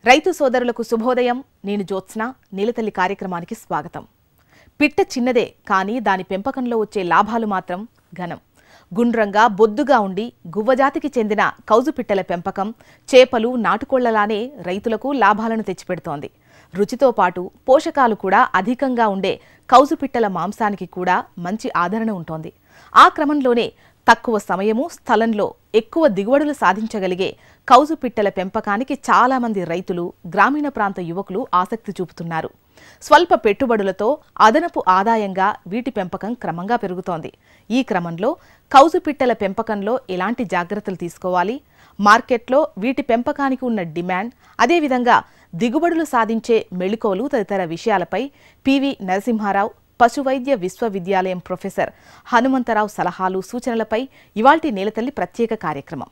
రైతు సోదరులకు శుభోదయం నేను జ్యోత్స్న నీలతల్లి కార్యక్రమానికి స్వాగతం పిట్ట చిన్నదే కానీ దాని పెంపకంలో వచ్చే లాభాలు మాత్రం ఘనం గుండ్రంగా బొద్దుగా ఉండి గువ్వజాతికి చెందిన కౌజు పిట్టల పెంపకం చేపలు నాటుకోళ్లలానే రైతులకు లాభాలను తెచ్చిపెడుతోంది రుచితో పాటు పోషకాలు కూడా అధికంగా ఉండే కౌజు పిట్టల మాంసానికి కూడా మంచి ఆదరణ ఉంటోంది ఆ క్రమంలోనే తక్కువ సమయము స్థలంలో ఎక్కువ దిగుబడులు సాధించగలిగే కౌజు పిట్టల పెంపకానికి చాలా మంది రైతులు గ్రామీణ ప్రాంత యువకులు ఆసక్తి చూపుతున్నారు స్వల్ప పెట్టుబడులతో అదనపు ఆదాయంగా వీటి పెంపకం క్రమంగా పెరుగుతోంది ఈ క్రమంలో కౌజు పిట్టల పెంపకంలో ఎలాంటి జాగ్రత్తలు తీసుకోవాలి మార్కెట్లో వీటి పెంపకానికి ఉన్న డిమాండ్ అదేవిధంగా దిగుబడులు సాధించే మెళుకువలు తదితర విషయాలపై పివి నరసింహారావు పశువైద్య విశ్వవిద్యాలయం ప్రొఫెసర్ హనుమంతరావు సలహాలు సూచనలపై ఇవాల్టి నేలతల్లి ప్రత్యేక కార్యక్రమం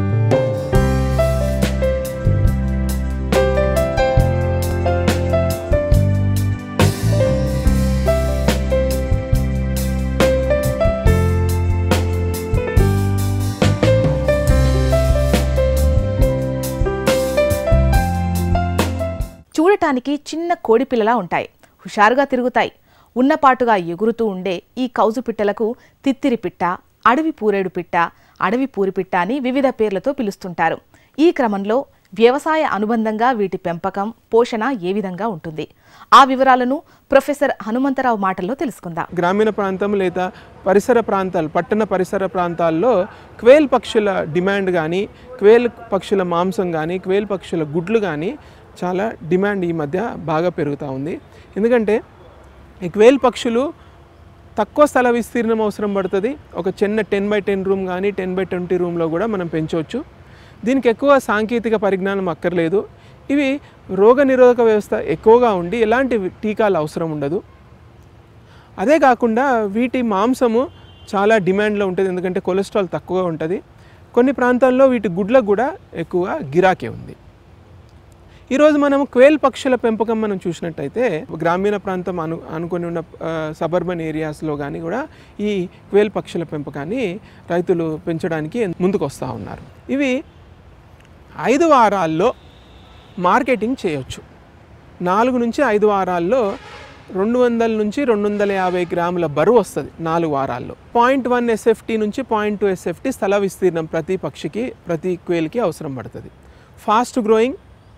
చూడటానికి చిన్న కోడిపిల్లలా ఉంటాయి హుషారుగా తిరుగుతాయి ఉన్నపాటుగా ఎగురుతూ ఉండే ఈ కౌజు పిట్టలకు తిత్తిరి పిట్ట అడవి పూరేడు పిట్ట అడవి పూరిపిట్ట అని వివిధ పేర్లతో పిలుస్తుంటారు ఈ క్రమంలో వ్యవసాయ అనుబంధంగా వీటి పెంపకం పోషణ ఏ విధంగా ఉంటుంది ఆ వివరాలను ప్రొఫెసర్ హనుమంతరావు మాటల్లో తెలుసుకుందాం గ్రామీణ ప్రాంతం లేదా పరిసర ప్రాంతాలు పట్టణ పరిసర ప్రాంతాల్లో క్వేల్ పక్షుల డిమాండ్ కానీ క్వేల్ పక్షుల మాంసం కానీ క్వేల్ పక్షుల గుడ్లు కానీ చాలా డిమాండ్ ఈ మధ్య బాగా పెరుగుతూ ఉంది ఎందుకంటే ఈ క్వేల్ పక్షులు తక్కువ స్థల విస్తీర్ణం అవసరం పడుతుంది ఒక చిన్న టెన్ బై టెన్ రూమ్ కానీ టెన్ బై ట్వంటీ రూమ్లో కూడా మనం పెంచవచ్చు దీనికి ఎక్కువ సాంకేతిక పరిజ్ఞానం అక్కర్లేదు ఇవి రోగ నిరోధక వ్యవస్థ ఎక్కువగా ఉండి ఎలాంటి టీకాలు అవసరం ఉండదు అదే కాకుండా వీటి మాంసము చాలా డిమాండ్లో ఉంటుంది ఎందుకంటే కొలెస్ట్రాల్ తక్కువగా ఉంటుంది కొన్ని ప్రాంతాల్లో వీటి గుడ్లకు కూడా ఎక్కువగా గిరాకీ ఉంది ఈరోజు మనం క్వేల్ పక్షుల పెంపకం మనం చూసినట్టయితే గ్రామీణ ప్రాంతం అను అనుకొని ఉన్న సబర్బన్ ఏరియాస్లో కానీ కూడా ఈ క్వేల్ పక్షుల పెంపకాన్ని రైతులు పెంచడానికి ముందుకు వస్తూ ఉన్నారు ఇవి ఐదు వారాల్లో మార్కెటింగ్ చేయొచ్చు నాలుగు నుంచి ఐదు వారాల్లో రెండు వందల నుంచి రెండు వందల యాభై గ్రాముల బరువు వస్తుంది నాలుగు వారాల్లో పాయింట్ వన్ ఎస్ఎఫ్టీ నుంచి పాయింట్ టూ ఎస్ఎఫ్టీ స్థల విస్తీర్ణం ప్రతి పక్షికి ప్రతి క్వేల్కి అవసరం పడుతుంది ఫాస్ట్ గ్రోయింగ్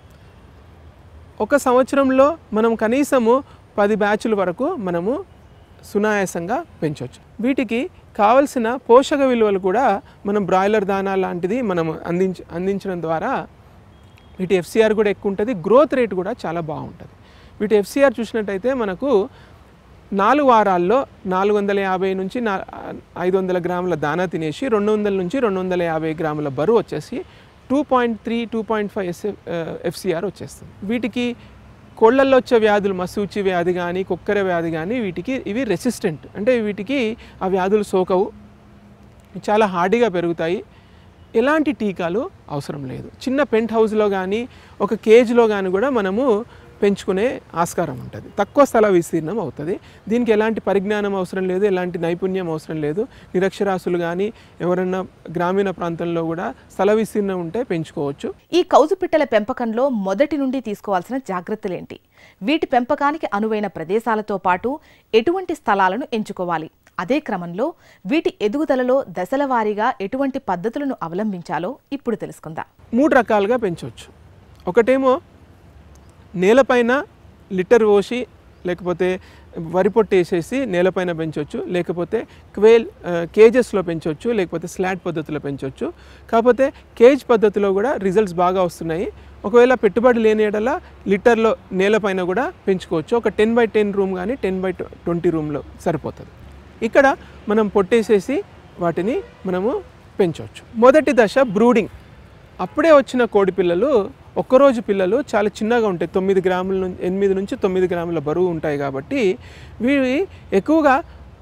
ఒక సంవత్సరంలో మనం కనీసము పది బ్యాచుల వరకు మనము సునాయాసంగా పెంచవచ్చు వీటికి కావలసిన పోషక విలువలు కూడా మనం బ్రాయిలర్ దానా లాంటిది మనం అందించ అందించడం ద్వారా వీటి ఎఫ్సిఆర్ కూడా ఎక్కువ ఉంటుంది గ్రోత్ రేట్ కూడా చాలా బాగుంటుంది వీటి ఎఫ్సిఆర్ చూసినట్టయితే మనకు నాలుగు వారాల్లో నాలుగు వందల యాభై నుంచి నా ఐదు వందల గ్రాముల దానా తినేసి రెండు వందల నుంచి రెండు వందల యాభై గ్రాముల బరువు వచ్చేసి two point three two point five ఎస్ ఎఫ్సిఆర్ వచ్చేస్తుంది వీటికి కోళ్ళల్లో వచ్చే వ్యాధులు మసూచి వ్యాధి కానీ కుక్కర వ్యాధి కానీ వీటికి ఇవి రెసిస్టెంట్ అంటే వీటికి ఆ వ్యాధులు సోకవు చాలా హార్డీగా పెరుగుతాయి ఎలాంటి టీకాలు అవసరం లేదు చిన్న పెంట్ హౌస్లో కానీ ఒక కేజ్లో కానీ కూడా మనము పెంచుకునే ఆస్కారం ఉంటుంది తక్కువ స్థల విస్తీర్ణం అవుతుంది దీనికి ఎలాంటి పరిజ్ఞానం అవసరం లేదు ఎలాంటి నైపుణ్యం అవసరం లేదు నిరక్షరాస్యులు కానీ ఎవరన్నా గ్రామీణ ప్రాంతంలో కూడా స్థల విస్తీర్ణం ఉంటే పెంచుకోవచ్చు ఈ కౌజు పిట్టల పెంపకంలో మొదటి నుండి తీసుకోవాల్సిన జాగ్రత్తలేంటి వీటి పెంపకానికి అనువైన ప్రదేశాలతో పాటు ఎటువంటి స్థలాలను ఎంచుకోవాలి అదే క్రమంలో వీటి ఎదుగుదలలో దశల వారీగా ఎటువంటి పద్ధతులను అవలంబించాలో ఇప్పుడు తెలుసుకుందాం మూడు రకాలుగా పెంచవచ్చు ఒకటేమో నేలపైన లిటర్ పోసి లేకపోతే వరి పొట్టు వేసేసి నేలపైన పెంచవచ్చు లేకపోతే క్వేల్ కేజెస్లో పెంచవచ్చు లేకపోతే స్లాట్ పద్ధతిలో పెంచవచ్చు కాకపోతే కేజ్ పద్ధతిలో కూడా రిజల్ట్స్ బాగా వస్తున్నాయి ఒకవేళ పెట్టుబడి లేని ఎడల లిటర్లో నేలపైన కూడా పెంచుకోవచ్చు ఒక టెన్ బై టెన్ రూమ్ కానీ టెన్ బై ట్వంటీ రూమ్లో సరిపోతుంది ఇక్కడ మనం పొట్టేసేసి వాటిని మనము పెంచవచ్చు మొదటి దశ బ్రూడింగ్ అప్పుడే వచ్చిన కోడి పిల్లలు ఒక్కరోజు పిల్లలు చాలా చిన్నగా ఉంటాయి తొమ్మిది గ్రాముల నుంచి ఎనిమిది నుంచి తొమ్మిది గ్రాముల బరువు ఉంటాయి కాబట్టి వీవి ఎక్కువగా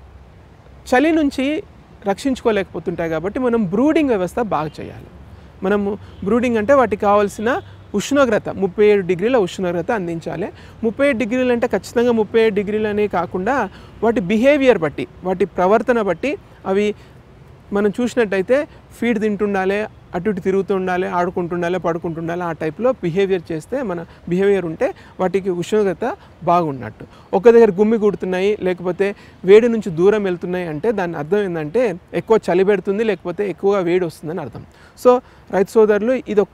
చలి నుంచి రక్షించుకోలేకపోతుంటాయి కాబట్టి మనం బ్రూడింగ్ వ్యవస్థ బాగా చేయాలి మనము బ్రూడింగ్ అంటే వాటికి కావాల్సిన ఉష్ణోగ్రత ముప్పై ఏడు డిగ్రీల ఉష్ణోగ్రత అందించాలి ముప్పై ఏడు డిగ్రీలు అంటే ఖచ్చితంగా ముప్పై ఏడు డిగ్రీలు అనే కాకుండా వాటి బిహేవియర్ బట్టి వాటి ప్రవర్తన బట్టి అవి మనం చూసినట్టయితే ఫీడ్ తింటుండాలి అటు ఇటు తిరుగుతూ ఉండాలి ఆడుకుంటుండాలి పడుకుంటుండాలి ఆ టైప్లో బిహేవియర్ చేస్తే మన బిహేవియర్ ఉంటే వాటికి ఉష్ణోగ్రత బాగున్నట్టు ఒక దగ్గర గుమ్మి కుడుతున్నాయి లేకపోతే వేడి నుంచి దూరం వెళ్తున్నాయి అంటే దాని అర్థం ఏంటంటే ఎక్కువ చలి పెడుతుంది లేకపోతే ఎక్కువగా వేడి వస్తుందని అర్థం సో రైతు సోదరులు ఇదొక్క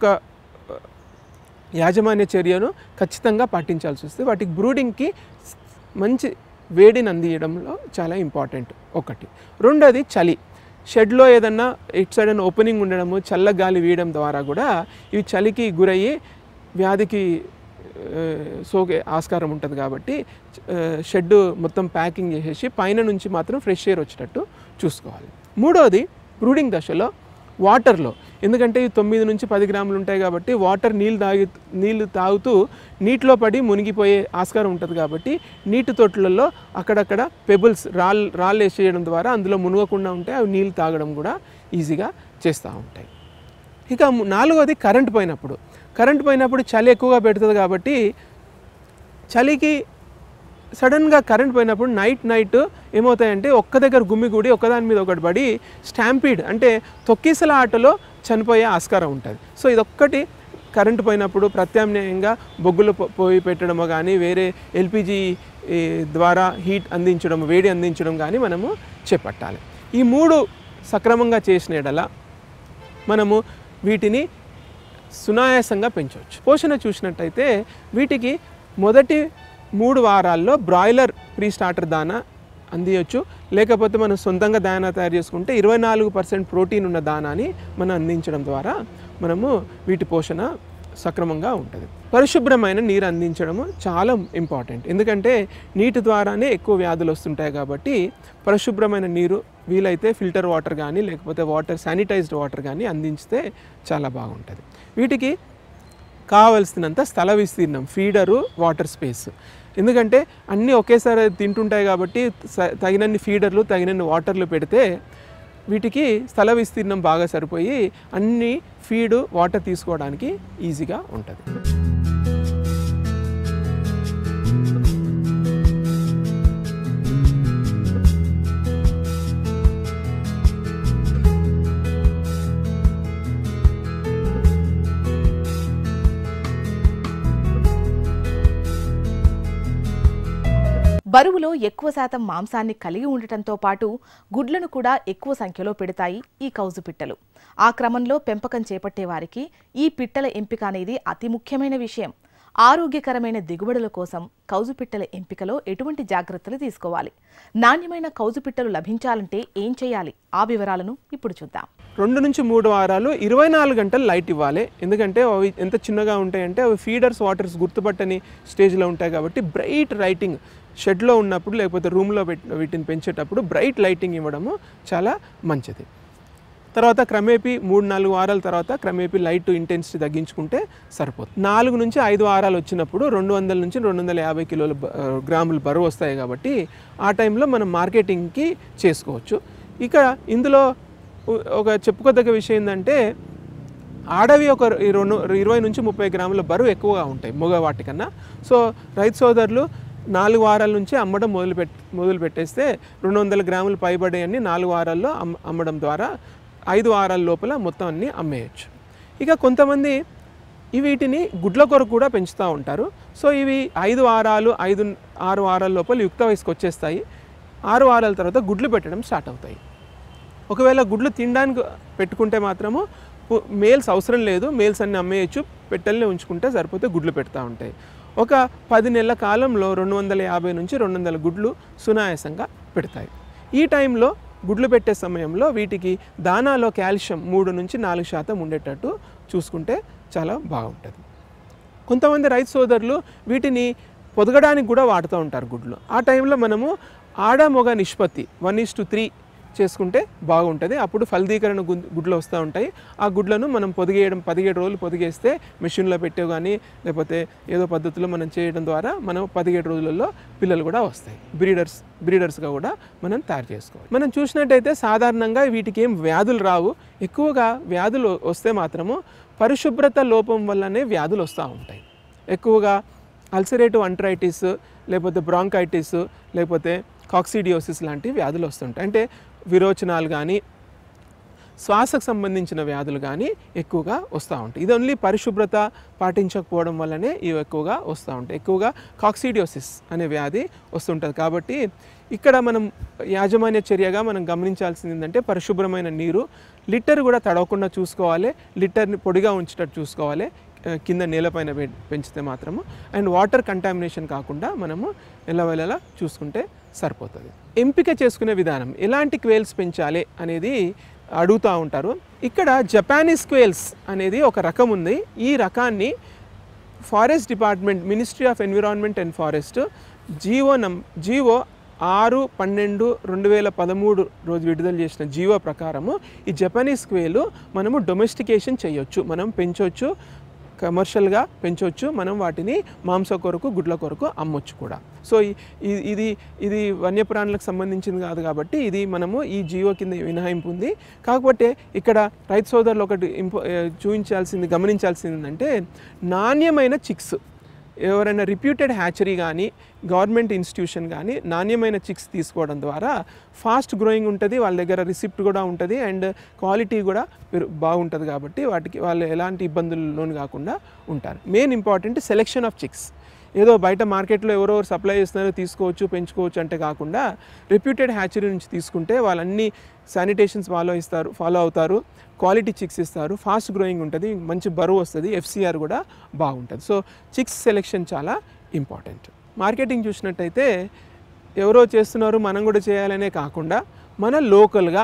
యాజమాన్య చర్యను ఖచ్చితంగా పాటించాల్సి వస్తుంది వాటికి బ్రూడింగ్కి మంచి వేడిని అందించడంలో చాలా ఇంపార్టెంట్ ఒకటి రెండోది చలి షెడ్లో ఏదన్నా ఇట్ సైడ్ అని ఓపెనింగ్ ఉండడము చల్ల గాలి వీయడం ద్వారా కూడా ఇవి చలికి గురయ్యి వ్యాధికి ఆ, సోకే ఆస్కారం ఉంటుంది కాబట్టి ఆ, షెడ్ మొత్తం ప్యాకింగ్ చేసేసి పైన నుంచి మాత్రం ఫ్రెష్ ఎయిర్ వచ్చేటట్టు చూసుకోవాలి మూడోది బ్రూడింగ్ దశలో వాటర్లో ఎందుకంటే ఇవి తొమ్మిది నుంచి పది గ్రాములు ఉంటాయి కాబట్టి వాటర్ నీళ్ళు తాగి నీళ్ళు తాగుతూ నీటిలో పడి మునిగిపోయే ఆస్కారం ఉంటుంది కాబట్టి నీటి తొట్టులలో అక్కడక్కడ పెబుల్స్ రాళ్ళు రాళ్ళు వేసేయడం ద్వారా అందులో మునగకుండా ఉంటే అవి నీళ్ళు తాగడం కూడా ఈజీగా చేస్తూ ఉంటాయి ఇక ము- నాలుగోది కరెంట్ పోయినప్పుడు కరెంట్ పోయినప్పుడు చలి ఎక్కువగా పెడుతుంది కాబట్టి చలికి సడన్గా కరెంట్ పోయినప్పుడు నైట్ నైట్ ఏమవుతాయంటే ఒక్క దగ్గర గుమ్మిగూడి ఒకదాని మీద ఒకటి పడి స్టాంపీడ్ అంటే తొక్కిసల ఆటలో చనిపోయే ఆస్కారం ఉంటుంది సో ఇదొక్కటి కరెంట్ పోయినప్పుడు ప్రత్యామ్నాయంగా బొగ్గులు పొ- పోయి పెట్టడము కానీ వేరే ఎల్పిజి ద్వారా హీట్ అందించడం వేడి అందించడం కానీ మనము చేపట్టాలి ఈ మూడు సక్రమంగా చేసిన ఎడల మనము వీటిని సునాయాసంగా పెంచవచ్చు పోషణ చూసినట్టయితే వీటికి మొదటి మూడు వారాల్లో బ్రాయిలర్ ప్రీ స్టార్టర్ దానా అందియొచ్చు లేకపోతే మనం సొంతంగా దానా తయారు చేసుకుంటే ఇరవై నాలుగు పర్సెంట్ ప్రోటీన్ ఉన్న దానాని మనం అందించడం ద్వారా మనము వీటి పోషణ సక్రమంగా ఉంటుంది పరిశుభ్రమైన నీరు అందించడము చాలా ఇంపార్టెంట్ ఎందుకంటే నీటి ద్వారానే ఎక్కువ వ్యాధులు వస్తుంటాయి కాబట్టి పరిశుభ్రమైన నీరు వీలైతే ఫిల్టర్ వాటర్ కానీ లేకపోతే వాటర్ శానిటైజ్డ్ వాటర్ కానీ అందించితే చాలా బాగుంటుంది వీటికి కావలసినంత స్థల విస్తీర్ణం ఫీడరు వాటర్ స్పేస్ ఎందుకంటే అన్నీ ఒకేసారి తింటుంటాయి కాబట్టి స- తగినన్ని ఫీడర్లు తగినన్ని వాటర్లు పెడితే వీటికి స్థల విస్తీర్ణం బాగా సరిపోయి అన్ని ఫీడు వాటర్ తీసుకోవడానికి ఈజీగా ఉంటుంది బరువులో ఎక్కువ శాతం మాంసాన్ని కలిగి ఉండటంతో పాటు గుడ్లను కూడా ఎక్కువ సంఖ్యలో పెడతాయి ఈ కౌజు పిట్టలు ఆ క్రమంలో పెంపకం చేపట్టే వారికి ఈ పిట్టల ఎంపిక అనేది అతి ముఖ్యమైన విషయం ఆరోగ్యకరమైన దిగుబడుల కోసం కౌజు పిట్టల ఎంపికలో ఎటువంటి జాగ్రత్తలు తీసుకోవాలి నాణ్యమైన కౌజు పిట్టలు లభించాలంటే ఏం చేయాలి ఆ వివరాలను ఇప్పుడు చూద్దాం రెండు నుంచి మూడు వారాలు ఇరవై నాలుగు గంటలు లైట్ ఇవ్వాలి ఎందుకంటే అవి ఎంత చిన్నగా ఉంటాయంటే అవి ఫీడర్స్ వాటర్స్ గుర్తుపట్టని స్టేజ్లో ఉంటాయి కాబట్టి బ్రైట్ లైటింగ్ షెడ్లో ఉన్నప్పుడు లేకపోతే రూమ్లో పెట్టి వీటిని పెంచేటప్పుడు బ్రైట్ లైటింగ్ ఇవ్వడము చాలా మంచిది తర్వాత క్రమేపీ మూడు నాలుగు వారాల తర్వాత క్రమేపీ లైట్ ఇంటెన్సిటీ తగ్గించుకుంటే సరిపోతుంది నాలుగు నుంచి ఐదు వారాలు వచ్చినప్పుడు రెండు వందల నుంచి రెండు వందల యాభై కిలోల బ- ఆ, గ్రాములు బరువు వస్తాయి కాబట్టి ఆ టైంలో మనం మార్కెటింగ్కి చేసుకోవచ్చు ఇక ఇందులో ఉ- ఒక చెప్పుకోదగ్గ విషయం ఏంటంటే ఆడవి ఒక ఈ రెండు ఇరవై నుంచి ముప్పై గ్రాముల బరువు ఎక్కువగా ఉంటాయి మగ వాటికన్నా సో రైతు సోదరులు నాలుగు వారాల నుంచి అమ్మడం మొదలు పెట్ మొదలు పెట్టేస్తే రెండు వందల గ్రాములు పైబడేయన్ని నాలుగు వారాల్లో అమ్ అమ్మడం ద్వారా ఐదు వారాల లోపల మొత్తం అన్నీ అమ్మేయచ్చు ఇక కొంతమంది ఈ వీటిని గుడ్ల కొరకు కూడా పెంచుతూ ఉంటారు సో ఇవి ఐదు వారాలు ఐదు ఆరు వారాల లోపల యుక్త వయసుకు వచ్చేస్తాయి ఆరు వారాల తర్వాత గుడ్లు పెట్టడం స్టార్ట్ అవుతాయి ఒకవేళ గుడ్లు తినడానికి పెట్టుకుంటే మాత్రము పు- మేల్స్ అవసరం లేదు మేల్స్ అన్ని అమ్మేయచ్చు పెట్టెల్ని ఉంచుకుంటే సరిపోతే గుడ్లు పెడతా ఉంటాయి ఒక పది నెలల కాలంలో రెండు వందల యాభై నుంచి రెండు వందల గుడ్లు సునాయాసంగా పెడతాయి ఈ టైంలో గుడ్లు పెట్టే సమయంలో వీటికి దానాలో కాల్షియం మూడు నుంచి నాలుగు శాతం ఉండేటట్టు చూసుకుంటే చాలా బాగుంటుంది కొంతమంది రైతు సోదరులు వీటిని పొదగడానికి కూడా వాడుతూ ఉంటారు గుడ్లు ఆ టైంలో మనము ఆడ మొగ నిష్పత్తి వన్ ఈస్ టు త్రీ చేసుకుంటే బాగుంటుంది అప్పుడు ఫలదీకరణ గు- గుడ్లు వస్తూ ఉంటాయి ఆ గుడ్లను మనం పొదిగేయడం పదిహేడు రోజులు పొదిగేస్తే మెషిన్లో పెట్టే కానీ లేకపోతే ఏదో పద్ధతిలో మనం చేయడం ద్వారా మనం పదిహేడు రోజులలో పిల్లలు కూడా వస్తాయి బ్రీడర్స్ బ్రీడర్స్గా కూడా మనం తయారు చేసుకోవాలి మనం చూసినట్టయితే సాధారణంగా వీటికి ఏం వ్యాధులు రావు ఎక్కువగా వ్యాధులు వస్తే మాత్రము పరిశుభ్రత లోపం వల్లనే వ్యాధులు వస్తూ ఉంటాయి ఎక్కువగా అల్సరేటివ్ అంట్రైటిస్ లేకపోతే బ్రాంకైటిస్ లేకపోతే కాక్సిడియోసిస్ లాంటి వ్యాధులు వస్తుంటాయి అంటే విరోచనాలు కానీ శ్వాసకు సంబంధించిన వ్యాధులు కానీ ఎక్కువగా వస్తూ ఉంటాయి ఇది ఓన్లీ పరిశుభ్రత పాటించకపోవడం వల్లనే ఇవి ఎక్కువగా వస్తూ ఉంటాయి ఎక్కువగా కాక్సిడియోసిస్ అనే వ్యాధి వస్తుంటుంది కాబట్టి ఇక్కడ మనం యాజమాన్య చర్యగా మనం గమనించాల్సింది ఏంటంటే పరిశుభ్రమైన నీరు లిటర్ కూడా తడవకుండా చూసుకోవాలి లిటర్ని పొడిగా ఉంచేటట్టు చూసుకోవాలి ఆ, కింద నేలపైన పె- పెంచితే మాత్రము అండ్ వాటర్ కంటామినేషన్ కాకుండా మనము ఎల్లవెల్లలా చూసుకుంటే సరిపోతుంది ఎంపిక చేసుకునే విధానం ఎలాంటి క్వేల్స్ పెంచాలి అనేది అడుగుతూ ఉంటారు ఇక్కడ జపానీస్ క్వేల్స్ అనేది ఒక రకం ఉంది ఈ రకాన్ని forest department ministry of environment and forest GO నం జీవో ఆరు పన్నెండు రెండు వేల పదమూడు రోజు విడుదల చేసిన జీవో ప్రకారము ఈ జపనీస్ క్వేలు మనము డొమెస్టికేషన్ చేయొచ్చు మనం పెంచవచ్చు కమర్షియల్గా పెంచవచ్చు మనం వాటిని మాంస కొరకు గుడ్ల కొరకు అమ్మొచ్చు కూడా సో ఈ- ఈ- ఇది ఇది వన్యప్రాణులకు సంబంధించింది కాదు కాబట్టి ఇది మనము ఈ జీవో కింద మినహాయింపు ఉంది కాకపోతే ఇక్కడ రైతు సోదరులు ఒకటి ఇంపో ఏ, చూపించాల్సింది గమనించాల్సింది ఏంటంటే నాణ్యమైన చిక్స్ ఎవరైనా రిప్యూటెడ్ హ్యాచరీ కానీ గవర్నమెంట్ ఇన్స్టిట్యూషన్ కానీ నాణ్యమైన చిక్స్ తీసుకోవడం ద్వారా ఫాస్ట్ గ్రోయింగ్ ఉంటుంది వాళ్ళ దగ్గర రిసిప్ట్ కూడా ఉంటుంది అండ్ క్వాలిటీ కూడా పెరు- బాగుంటుంది కాబట్టి వాటికి వాళ్ళు ఎలాంటి ఇబ్బందులు లోను కాకుండా ఉంటారు main important selection of chicks ఏదో బయట మార్కెట్లో ఎవరెవరు సప్లై చేస్తున్నారో తీసుకోవచ్చు పెంచుకోవచ్చు అంటే కాకుండా రిప్యూటెడ్ హ్యాచరీ నుంచి తీసుకుంటే వాళ్ళన్ని శానిటేషన్స్ ఫాలో ఇస్తారు ఫాలో అవుతారు క్వాలిటీ చిక్స్ ఇస్తారు ఫాస్ట్ గ్రోయింగ్ ఉంటుంది మంచి బరువు వస్తుంది ఎఫ్సిఆర్ కూడా బాగుంటుంది సో చిక్స్ సెలెక్షన్ చాలా ఇంపార్టెంట్ మార్కెటింగ్ చూసినట్టయితే ఎవరో చేస్తున్నారు మనం కూడా చేయాలనే కాకుండా మన లోకల్గా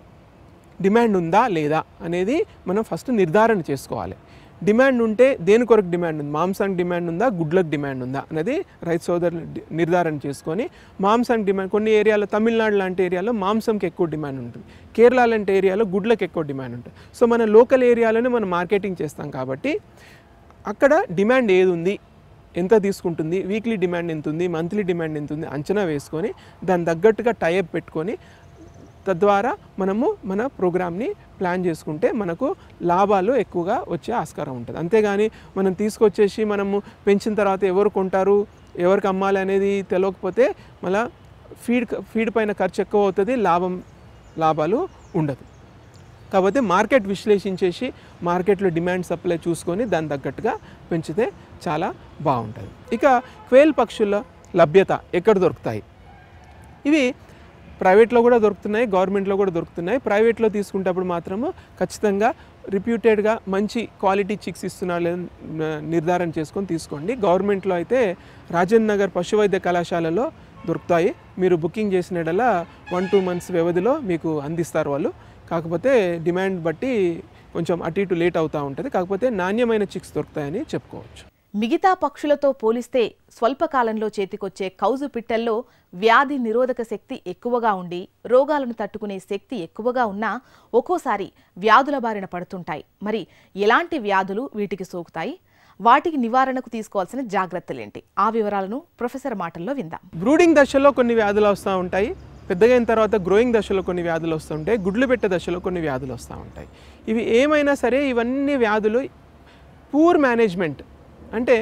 డిమాండ్ ఉందా లేదా అనేది మనం ఫస్ట్ నిర్ధారణ చేసుకోవాలి డిమాండ్ ఉంటే దేని కొరకు డిమాండ్ ఉంది మాంసానికి డిమాండ్ ఉందా గుడ్లకు డిమాండ్ ఉందా అనేది రైతు సోదరులు డి- నిర్ధారణ చేసుకొని మాంసానికి డిమాండ్ కొన్ని ఏరియాలో తమిళనాడు లాంటి ఏరియాలో మాంసంకి ఎక్కువ డిమాండ్ ఉంటుంది కేరళ లాంటి ఏరియాలో గుడ్లకు ఎక్కువ డిమాండ్ ఉంటుంది సో మన లోకల్ ఏరియాలోనే మనం మార్కెటింగ్ చేస్తాం కాబట్టి అక్కడ డిమాండ్ ఏది ఉంది ఎంత తీసుకుంటుంది వీక్లీ డిమాండ్ ఎంత ఉంది మంత్లీ డిమాండ్ ఎంత ఉంది అంచనా వేసుకొని దాని తగ్గట్టుగా టైప్ పెట్టుకొని తద్వారా మనము మన ప్రోగ్రామ్ని ప్లాన్ చేసుకుంటే మనకు లాభాలు ఎక్కువగా వచ్చే ఆస్కారం ఉంటుంది అంతేగాని మనం తీసుకొచ్చేసి మనము పెంచిన తర్వాత ఎవరు కొంటారు ఎవరికి అమ్మాలి అనేది తెలియకపోతే మళ్ళా ఫీడ్ ఫీడ్ పైన ఖర్చు ఎక్కువ అవుతుంది లాభం లాభాలు ఉండదు కాబట్టి మార్కెట్ విశ్లేషించేసి మార్కెట్లో డిమాండ్ సప్లై చూసుకొని దాని తగ్గట్టుగా పెంచితే చాలా బాగుంటుంది ఇక క్వేల్ పక్షుల లభ్యత ఎక్కడ దొరుకుతాయి ఇవి ప్రైవేట్లో కూడా దొరుకుతున్నాయి గవర్నమెంట్లో కూడా దొరుకుతున్నాయి ప్రైవేట్లో తీసుకునేటప్పుడు మాత్రము ఖచ్చితంగా రిప్యూటెడ్గా మంచి క్వాలిటీ చిక్స్ ఇస్తున్నా లేదని న- నిర్ధారణ చేసుకొని తీసుకోండి గవర్నమెంట్లో అయితే రాజేంద్ర నగర్ పశు వైద్య కళాశాలలో దొరుకుతాయి మీరు బుకింగ్ చేసినడలా వన్ టూ మంత్స్ వ్యవధిలో మీకు అందిస్తారు వాళ్ళు కాకపోతే డిమాండ్ బట్టి కొంచెం అటు ఇటు లేట్ అవుతూ ఉంటుంది కాకపోతే నాణ్యమైన చిక్స్ దొరుకుతాయని చెప్పుకోవచ్చు మిగతా పక్షులతో పోలిస్తే స్వల్పకాలంలో చేతికొచ్చే కౌజు పిట్టల్లో వ్యాధి నిరోధక శక్తి ఎక్కువగా ఉండి రోగాలను తట్టుకునే శక్తి ఎక్కువగా ఉన్నా ఒక్కోసారి వ్యాధుల బారిన పడుతుంటాయి మరి ఎలాంటి వ్యాధులు వీటికి సోకుతాయి వాటికి నివారణకు తీసుకోవాల్సిన జాగ్రత్తలేంటి ఆ వివరాలను ప్రొఫెసర్ మాటల్లో విందాం బ్రూడింగ్ దశలో కొన్ని వ్యాధులు వస్తూ ఉంటాయి పెద్దగా అయిన తర్వాత గ్రోయింగ్ దశలో కొన్ని వ్యాధులు వస్తూ ఉంటాయి గుడ్లు పెట్టే దశలో కొన్ని వ్యాధులు వస్తూ ఉంటాయి ఇవి ఏమైనా సరే ఇవన్నీ వ్యాధులు పూర్ మేనేజ్మెంట్ అంటే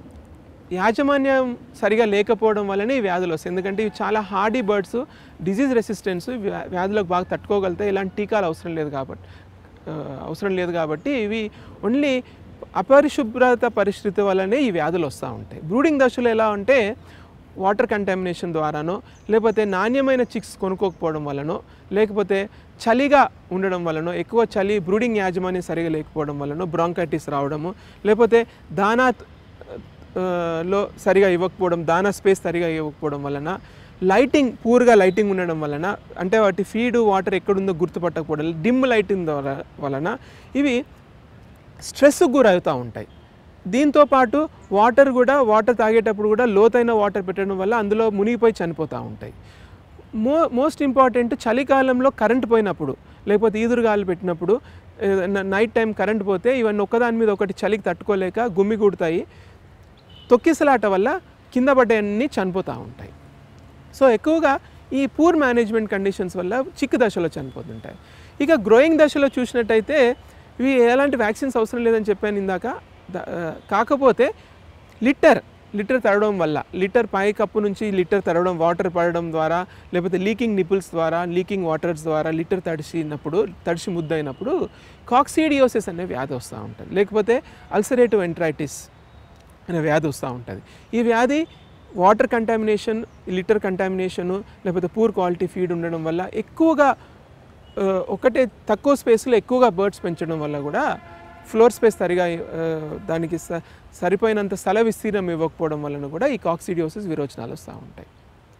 యాజమాన్యం సరిగా లేకపోవడం వల్లనే ఈ వ్యాధులు వస్తాయి ఎందుకంటే ఇవి చాలా హార్డీ బర్డ్స్ డిజీజ్ రెసిస్టెన్స్ వ్యాధులకు బాగా తట్టుకోగలుగుతాయి ఇలాంటి టీకాలు అవసరం లేదు కాబట్టి ఆ, అవసరం లేదు కాబట్టి ఇవి ఓన్లీ అపరిశుభ్రత పరిస్థితి వల్లనే ఈ వ్యాధులు వస్తూ ఉంటాయి బ్రూడింగ్ దశలో ఎలా అంటే వాటర్ కంటామినేషన్ ద్వారానో లేకపోతే నాణ్యమైన చిక్స్ కొనుక్కోకపోవడం వల్లనో లేకపోతే చలిగా ఉండడం వల్లనో ఎక్కువ చలి బ్రూడింగ్ యాజమాన్యం సరిగా లేకపోవడం వల్లనో బ్రాంకైటిస్ రావడము లేకపోతే దానా ఆ, లో సరిగా ఇవ్వకపోవడం దానా స్పేస్ సరిగా ఇవ్వకపోవడం వలన లైటింగ్ పూర్గా లైటింగ్ ఉండడం వలన అంటే వాటి ఫీడ్ వాటర్ ఎక్కడుందో గుర్తుపట్టకపోవడం డిమ్ లైటింగ్ ద్వారా వలన ఇవి స్ట్రెస్కు గురవుతూ ఉంటాయి దీంతో పాటు వాటర్ కూడా వాటర్ తాగేటప్పుడు కూడా లోతైన వాటర్ పెట్టడం వల్ల అందులో మునిగిపోయి చనిపోతూ ఉంటాయి మో మోస్ట్ ఇంపార్టెంట్ చలికాలంలో కరెంట్ పోయినప్పుడు లేకపోతే ఈదురుగాలు పెట్టినప్పుడు ఏదైనా నైట్ టైం కరెంట్ పోతే ఇవన్నీ ఒక్కదాని మీద ఒకటి చలికి తట్టుకోలేక గుమ్మిగూడుతాయి తొక్కిసలాట వల్ల కింద పడ్డవన్నీ చనిపోతూ ఉంటాయి సో ఎక్కువగా ఈ పూర్ మేనేజ్మెంట్ కండిషన్స్ వల్ల చిక్కు దశలో చనిపోతుంటాయి ఇక గ్రోయింగ్ దశలో చూసినట్టయితే ఇవి ఎలాంటి వ్యాక్సిన్స్ అవసరం లేదని చెప్పాను ఇందాక ద- ఆ, కాకపోతే లిటర్ లిటర్ తడవడం వల్ల లిటర్ పై కప్పు నుంచి లిటర్ తడవడం వాటర్ పడడం ద్వారా లేకపోతే లీకింగ్ నిపుల్స్ ద్వారా లీకింగ్ వాటర్స్ ద్వారా లిటర్ తడిసినప్పుడు తడిసి ముద్దయినప్పుడు కాక్సీడియోసిస్ అనే వ్యాధి వస్తూ ఉంటుంది లేకపోతే అల్సరేటివ్ ఎంట్రైటిస్ అనే వ్యాధి వస్తూ ఉంటుంది ఈ వ్యాధి వాటర్ కంటామినేషన్ లిటర్ కంటామినేషను లేకపోతే పూర్ క్వాలిటీ ఫీడ్ ఉండడం వల్ల ఎక్కువగా ఆ, ఒకటే తక్కువ స్పేస్లో ఎక్కువగా బర్డ్స్ పెంచడం వల్ల కూడా ఫ్లోర్ స్పేస్ సరిగా ఆ, దానికి స- సరిపోయినంత స్థల విస్తీర్ణం ఇవ్వకపోవడం వలన కూడా ఈ కాక్సిడియోసిస్ విరోచనాలు వస్తూ ఉంటాయి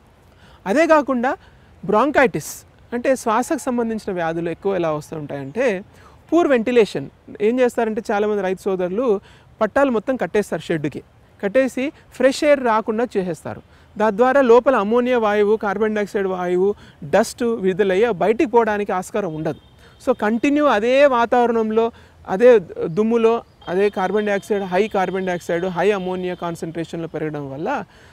అదే కాకుండా బ్రాంకైటిస్ అంటే శ్వాసకు సంబంధించిన వ్యాధులు ఎక్కువ ఎలా వస్తూ ఉంటాయంటే పూర్ వెంటిలేషన్ ఏం చేస్తారంటే చాలామంది రైతు సోదరులు పట్టాలు మొత్తం కట్టేస్తారు షెడ్డుకి కట్టేసి ఫ్రెష్ ఎయిర్ రాకుండా చేసేస్తారు దాని ద్వారా లోపల అమోనియా వాయువు కార్బన్ డైఆక్సైడ్ వాయువు డస్ట్ విడుదలయ్యి బయటికి పోవడానికి ఆస్కారం ఉండదు సో కంటిన్యూ అదే వాతావరణంలో అదే దుమ్ములో అదే carbon dioxide high carbon dioxide high ammonia కాన్సన్ట్రేషన్లో పెరగడం వల్ల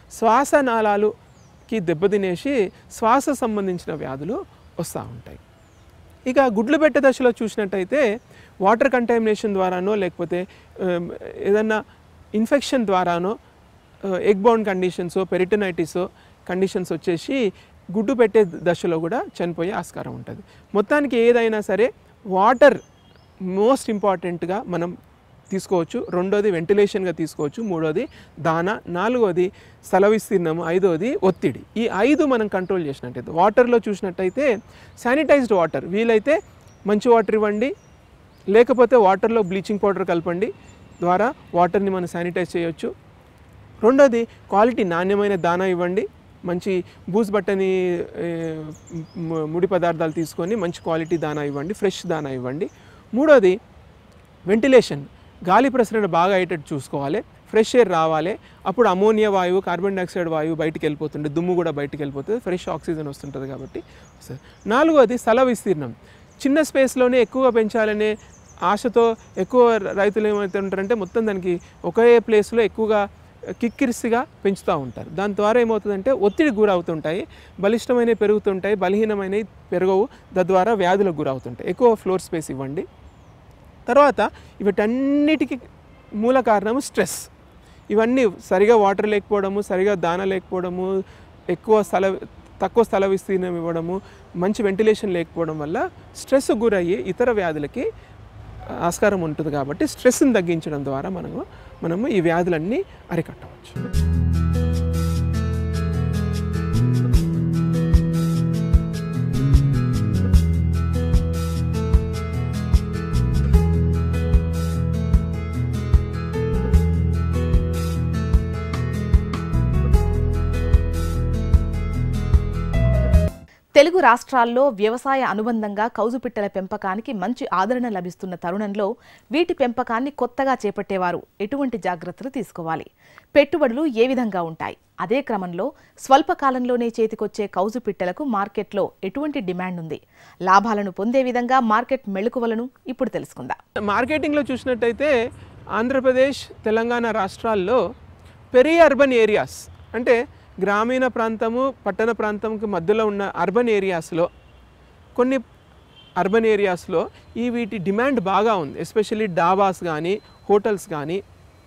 శ్వాసనాళాలుకి దెబ్బతినేసి శ్వాస సంబంధించిన వ్యాధులు వస్తూ ఉంటాయి ఇక గుడ్లు పెట్టే దశలో చూసినట్టయితే వాటర్ కంటామినేషన్ ద్వారానో లేకపోతే ఆమ్, ఏదన్నా ఇన్ఫెక్షన్ ద్వారానో egg bound conditions peritonitis conditions వచ్చేసి గుడ్డు పెట్టే దశలో కూడా చనిపోయే ఆస్కారం ఉంటుంది మొత్తానికి ఏదైనా సరే వాటర్ మోస్ట్ ఇంపార్టెంట్గా మనం తీసుకోవచ్చు రెండోది వెంటిలేషన్గా తీసుకోవచ్చు మూడోది దాన నాలుగోది స్థల విస్తీర్ణం ఐదోది ఒత్తిడి ఈ ఐదు మనం కంట్రోల్ చేసినట్టయితే వాటర్లో చూసినట్టయితే శానిటైజ్డ్ వాటర్ వీలైతే మంచి వాటర్ ఇవ్వండి లేకపోతే వాటర్లో బ్లీచింగ్ పౌడర్ కలపండి ద్వారా వాటర్ని మనం శానిటైజ్ చేయొచ్చు రెండోది క్వాలిటీ నాణ్యమైన దానా ఇవ్వండి మంచి బూస్ బట్టని ఏ, ము- ముడి పదార్థాలు తీసుకొని మంచి క్వాలిటీ దానా ఇవ్వండి ఫ్రెష్ దానా ఇవ్వండి మూడోది వెంటిలేషన్ గాలి ప్రసరణ బాగా అయ్యేటట్టు చూసుకోవాలి ఫ్రెష్ ఎయిర్ రావాలి అప్పుడు అమోనియా వాయువు కార్బన్ డైఆక్సైడ్ వాయువు బయటికి వెళ్ళిపోతుంది దుమ్ము కూడా బయటికి వెళ్ళిపోతుంది ఫ్రెష్ ఆక్సిజన్ వస్తుంటుంది కాబట్టి వస్తుంది. నాలుగోది స్థల విస్తీర్ణం చిన్న స్పేస్లోనే ఎక్కువగా పెంచాలనే ఆశతో ఎక్కువ రైతులు ఏమైతే ఉంటారంటే మొత్తం దానికి ఒకే ప్లేస్లో ఎక్కువగా కిక్కిరిసిగా పెంచుతూ ఉంటారు దాని ద్వారా ఏమవుతుందంటే ఒత్తిడి గురవుతుంటాయి బలిష్టమైనవి పెరుగుతుంటాయి బలహీనమైనవి పెరగవు తద్వారా వ్యాధులకు గురవుతుంటాయి ఎక్కువ ఫ్లోర్ స్పేస్ ఇవ్వండి తర్వాత వీటన్నిటికీ మూల కారణము స్ట్రెస్ ఇవన్నీ సరిగా వాటర్ లేకపోవడము సరిగా దాన లేకపోవడము ఎక్కువ స్థల తక్కువ స్థల విస్తీర్ణం ఇవ్వడము మంచి వెంటిలేషన్ లేకపోవడం వల్ల స్ట్రెస్ గురయ్యి ఇతర వ్యాధులకి ఆస్కారం ఉంటుంది కాబట్టి స్ట్రెస్ని తగ్గించడం ద్వారా మనము మనము ఈ వ్యాధులన్నీ అరికట్టవచ్చు తెలుగు రాష్ట్రాల్లో వ్యవసాయ అనుబంధంగా కౌజుపిట్టల పెంపకానికి మంచి ఆదరణ లభిస్తున్న తరుణంలో వీటి పెంపకాన్ని కొత్తగా చేపట్టేవారు ఎటువంటి జాగ్రత్తలు తీసుకోవాలి పెట్టుబడులు ఏ విధంగా ఉంటాయి అదే క్రమంలో స్వల్పకాలంలోనే చేతికొచ్చే కౌజు పిట్టలకు మార్కెట్లో ఎటువంటి డిమాండ్ ఉంది లాభాలను పొందే విధంగా మార్కెట్ మెళుకువలను ఇప్పుడు తెలుసుకుందాం మార్కెటింగ్లో చూసినట్టయితే ఆంధ్రప్రదేశ్ తెలంగాణ రాష్ట్రాల్లో పెరి అర్బన్ ఏరియాస్ అంటే గ్రామీణ ప్రాంతము పట్టణ ప్రాంతంకి మధ్యలో ఉన్న అర్బన్ ఏరియాస్లో కొన్ని అర్బన్ ఏరియాస్లో ఈ వీటి డిమాండ్ బాగా ఉంది ఎస్పెషల్లీ డాబాస్ కానీ హోటల్స్ కానీ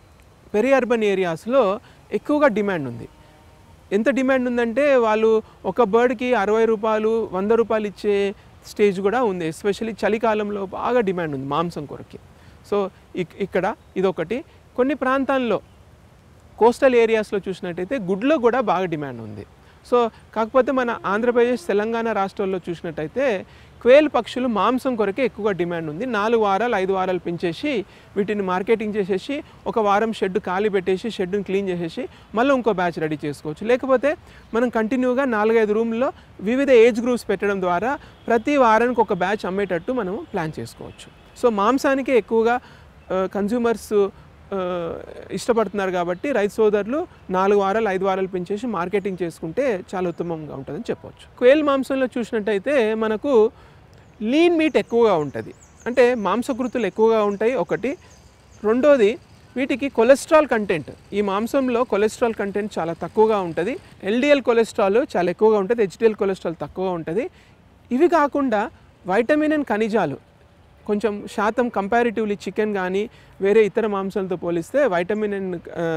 పెరి అర్బన్ ఏరియాస్లో ఎక్కువగా డిమాండ్ ఉంది ఎంత డిమాండ్ ఉందంటే వాళ్ళు ఒక బర్డ్కి అరవై రూపాయలు వంద రూపాయలు ఇచ్చే స్టేజ్ కూడా ఉంది ఎస్పెషల్లీ చలికాలంలో బాగా డిమాండ్ ఉంది మాంసం కొరకి సో ఇక్- ఇక్కడ ఇదొకటి కొన్ని ప్రాంతాల్లో కోస్టల్ ఏరియాస్లో చూసినట్టయితే గుడ్లో కూడా బాగా డిమాండ్ ఉంది సో కాకపోతే మన ఆంధ్రప్రదేశ్ తెలంగాణ రాష్ట్రాల్లో చూసినట్టయితే క్వేల్ పక్షులు మాంసం కొరకే ఎక్కువగా డిమాండ్ ఉంది నాలుగు వారాలు ఐదు వారాలు పెంచేసి వీటిని మార్కెటింగ్ చేసేసి ఒక వారం షెడ్ ఖాళీ పెట్టేసి షెడ్ని క్లీన్ చేసేసి మళ్ళీ ఇంకో బ్యాచ్ రెడీ చేసుకోవచ్చు లేకపోతే మనం కంటిన్యూగా నాలుగైదు రూమ్లో వివిధ ఏజ్ గ్రూప్స్ పెట్టడం ద్వారా ప్రతి వారానికి ఒక బ్యాచ్ అమ్మేటట్టు మనం ప్లాన్ చేసుకోవచ్చు సో మాంసానికి ఎక్కువగా కన్జ్యూమర్స్ ఇష్టపడుతున్నారు కాబట్టి రైతు సోదరులు నాలుగు వారాలు ఐదు వారాలు పెంచేసి మార్కెటింగ్ చేసుకుంటే చాలా ఉత్తమంగా ఉంటుందని చెప్పవచ్చు క్వేల్ మాంసంలో చూసినట్టయితే మనకు లీన్ మీట్ ఎక్కువగా ఉంటుంది అంటే మాంసకృతులు ఎక్కువగా ఉంటాయి ఒకటి రెండోది వీటికి కొలెస్ట్రాల్ కంటెంట్ ఈ మాంసంలో కొలెస్ట్రాల్ కంటెంట్ చాలా తక్కువగా ఉంటుంది ఎల్డిఎల్ కొలెస్ట్రాల్ చాలా ఎక్కువగా ఉంటుంది హెచ్డిఎల్ కొలెస్ట్రాల్ తక్కువగా ఉంటుంది ఇవి కాకుండా వైటమిన్ అండ్ ఖనిజాలు కొంచెం శాతం కంపారిటివ్లీ చికెన్ కానీ వేరే ఇతర మాంసాలతో పోలిస్తే వైటమిన్ అండ్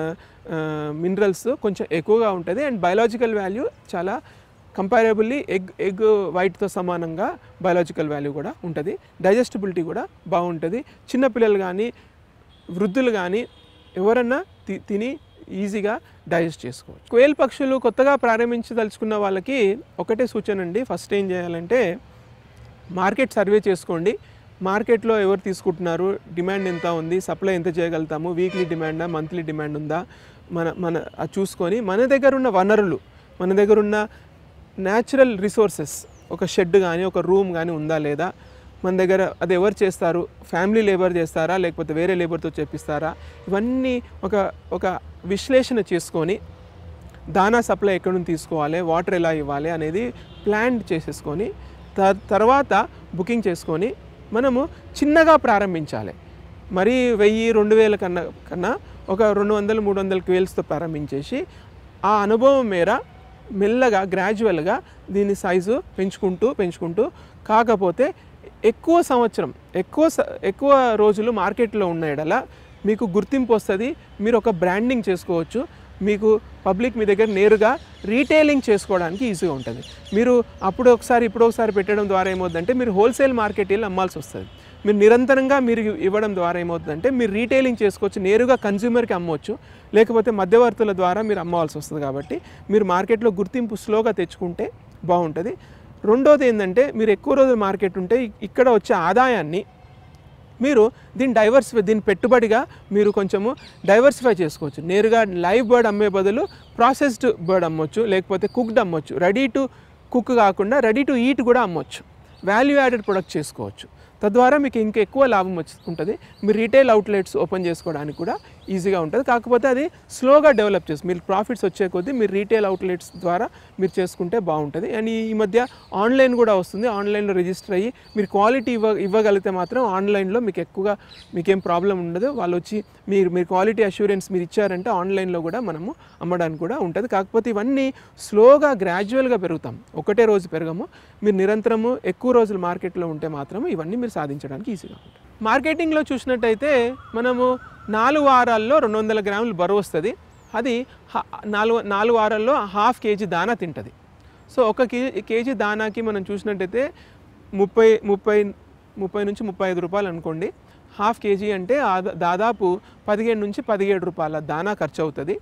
మినరల్స్ కొంచెం ఎక్కువగా ఉంటుంది అండ్ బయలాజికల్ వాల్యూ చాలా కంపారబుల్లీ ఎగ్ ఎగ్ వైట్తో సమానంగా బయలాజికల్ వాల్యూ కూడా ఉంటుంది డైజెస్టిబిలిటీ కూడా బాగుంటుంది చిన్నపిల్లలు కానీ వృద్ధులు కానీ ఎవరన్నా తి- తిని ఈజీగా డైజెస్ట్ చేసుకోవచ్చు కోయల్ పక్షులు కొత్తగా ప్రారంభించదలుచుకున్న వాళ్ళకి ఒకటే సూచన అండి ఫస్ట్ ఏం చేయాలంటే మార్కెట్ సర్వే చేసుకోండి మార్కెట్లో ఎవరు తీసుకుంటున్నారు డిమాండ్ ఎంత ఉంది సప్లై ఎంత చేయగలుగుతాము వీక్లీ డిమాండా మంత్లీ డిమాండ్ ఉందా మన మన అది చూసుకొని మన దగ్గర ఉన్న వనరులు మన దగ్గర ఉన్న న్యాచురల్ రిసోర్సెస్ ఒక షెడ్ కానీ ఒక రూమ్ కానీ ఉందా లేదా మన దగ్గర అది ఎవరు చేస్తారు ఫ్యామిలీ లేబర్ చేస్తారా లేకపోతే వేరే లేబర్తో చేపిస్తారా ఇవన్నీ ఒక ఒక విశ్లేషణ చేసుకొని దానా సప్లై ఎక్కడి నుంచి తీసుకోవాలి వాటర్ ఎలా ఇవ్వాలి అనేది ప్లాన్ చేసేసుకొని త- తర్వాత బుకింగ్ చేసుకొని మనము చిన్నగా ప్రారంభించాలి మరీ వెయ్యి రెండు వేల కన్నా కన్నా ఒక రెండు వందలు మూడు వందల క్వేల్స్తో ప్రారంభించేసి ఆ అనుభవం మేర మెల్లగా గ్రాడ్యువల్గా దీని సైజు పెంచుకుంటూ పెంచుకుంటూ కాకపోతే ఎక్కువ సంవత్సరం ఎక్కువ స- ఎక్కువ రోజులు మార్కెట్లో ఉన్న ఎడల మీకు గుర్తింపు వస్తుంది మీరు ఒక బ్రాండింగ్ చేసుకోవచ్చు మీకు పబ్లిక్ మీ దగ్గర నేరుగా రీటైలింగ్ చేసుకోవడానికి ఈజీగా ఉంటుంది మీరు అప్పుడు ఒకసారి ఇప్పుడు ఒకసారి పెట్టడం ద్వారా ఏమవుతుందంటే మీరు హోల్సేల్ మార్కెట్ వెళ్ళి అమ్మాల్సి వస్తుంది మీరు నిరంతరంగా మీరు ఇవ్వడం ద్వారా ఏమవుతుందంటే మీరు రీటైలింగ్ చేసుకోవచ్చు నేరుగా కన్జ్యూమర్కి అమ్మవచ్చు లేకపోతే మధ్యవర్తుల ద్వారా మీరు అమ్మవలసి వస్తుంది కాబట్టి మీరు మార్కెట్లో గుర్తింపు స్లోగా తెచ్చుకుంటే బాగుంటుంది రెండోది ఏంటంటే మీరు ఎక్కువ రోజులు మార్కెట్ ఉంటే ఇ- ఇక్కడ వచ్చే ఆదాయాన్ని మీరు దీన్ని డైవర్సిఫై దీన్ని పెట్టుబడిగా మీరు కొంచెము డైవర్సిఫై చేసుకోవచ్చు నేరుగా లైవ్ బర్డ్ అమ్మే బదులు ప్రాసెస్డ్ బర్డ్ అమ్మొచ్చు లేకపోతే కుక్డ్ అమ్మొచ్చు రెడీ టు కుక్ కాకుండా రెడీ టు ఈట్ కూడా అమ్మొచ్చు వాల్యూ యాడెడ్ ప్రొడక్ట్ చేసుకోవచ్చు తద్వారా మీకు ఇంకా ఎక్కువ లాభం వచ్చి ఉంటుంది మీరు రీటైల్ అవుట్లెట్స్ ఓపెన్ చేసుకోవడానికి కూడా ఈజీగా ఉంటుంది కాకపోతే అది స్లోగా డెవలప్ చేస్తుంది మీరు ప్రాఫిట్స్ వచ్చే కొద్దీ మీరు రీటైల్ అవుట్లెట్స్ ద్వారా మీరు చేసుకుంటే బాగుంటుంది అండ్ ఈ మధ్య ఆన్లైన్ కూడా వస్తుంది ఆన్లైన్లో రిజిస్టర్ అయ్యి మీరు క్వాలిటీ ఇవ్వ ఇవ్వగలిగితే మాత్రం ఆన్లైన్లో మీకు ఎక్కువగా మీకేం ప్రాబ్లం ఉండదు వాళ్ళు వచ్చి మీరు మీరు క్వాలిటీ అష్యూరెన్స్ మీరు ఇచ్చారంటే ఆన్లైన్లో కూడా మనము అమ్మడానికి కూడా ఉంటుంది కాకపోతే ఇవన్నీ స్లోగా గ్రాడ్యువల్గా పెరుగుతాం ఒకటే రోజు పెరగము మీరు నిరంతరము ఎక్కువ రోజులు మార్కెట్లో ఉంటే మాత్రం ఇవన్నీ మీరు సాధించడానికి ఈజీగా ఉంటుంది మార్కెటింగ్లో చూసినట్టయితే మనము నాలుగు వారాల్లో రెండు వందల గ్రాములు బరువు వస్తుంది అది హ- నాలుగు నాలుగు వారాల్లో హాఫ్ కేజీ దానా తింటుంది సో ఒక కే కేజీ దానాకి మనం చూసినట్టయితే ముప్పై ముప్పై ముప్పై నుంచి ముప్పై ఐదు రూపాయలు అనుకోండి హాఫ్ కేజీ అంటే ఆద- దాదాపు పదిహేడు నుంచి పదిహేడు రూపాయల దానా ఖర్చు అవుతుంది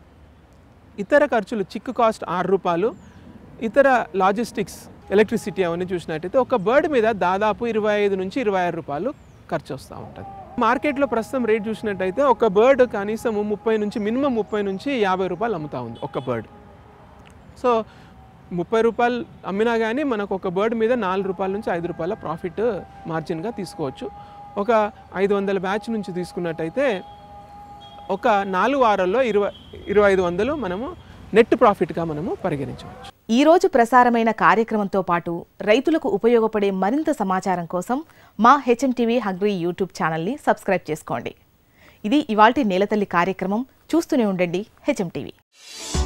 ఇతర ఖర్చులు చిక్కు కాస్ట్ ఆరు రూపాయలు ఇతర లాజిస్టిక్స్ ఎలక్ట్రిసిటీ అవన్నీ చూసినట్టయితే ఒక బర్డ్ మీద దాదాపు ఇరవై ఐదు నుంచి ఇరవై ఆరు రూపాయలు ఖర్చు వస్తూ ఉంటుంది మార్కెట్లో ప్రస్తుతం రేట్ చూసినట్టయితే ఒక బర్డ్ కనీసం ముప్పై నుంచి మినిమం ముప్పై నుంచి యాభై రూపాయలు అమ్ముతా ఉంది ఒక బర్డ్ సో ముప్పై రూపాయలు అమ్మినా కానీ మనకు ఒక బర్డ్ మీద నాలుగు రూపాయల నుంచి ఐదు రూపాయల ప్రాఫిట్ మార్జిన్గా తీసుకోవచ్చు ఒక ఐదు వందల బ్యాచ్ నుంచి తీసుకున్నట్టయితే ఒక నాలుగు వారాల్లో ఇరవై ఇరవై ఐదు వందలు మనము నెట్ ప్రాఫిట్గా మనము పరిగణించవచ్చు ఈ రోజు ప్రసారమైన కార్యక్రమంతో పాటు రైతులకు ఉపయోగపడే మరింత సమాచారం కోసం మా హెచ్ఎం టీవీ హంగ్రీ యూట్యూబ్ ఛానల్ని సబ్స్క్రైబ్ చేసుకోండి ఇది ఇవాల్టి నేలతల్లి కార్యక్రమం చూస్తూనే ఉండండి హెచ్ఎం టీవీ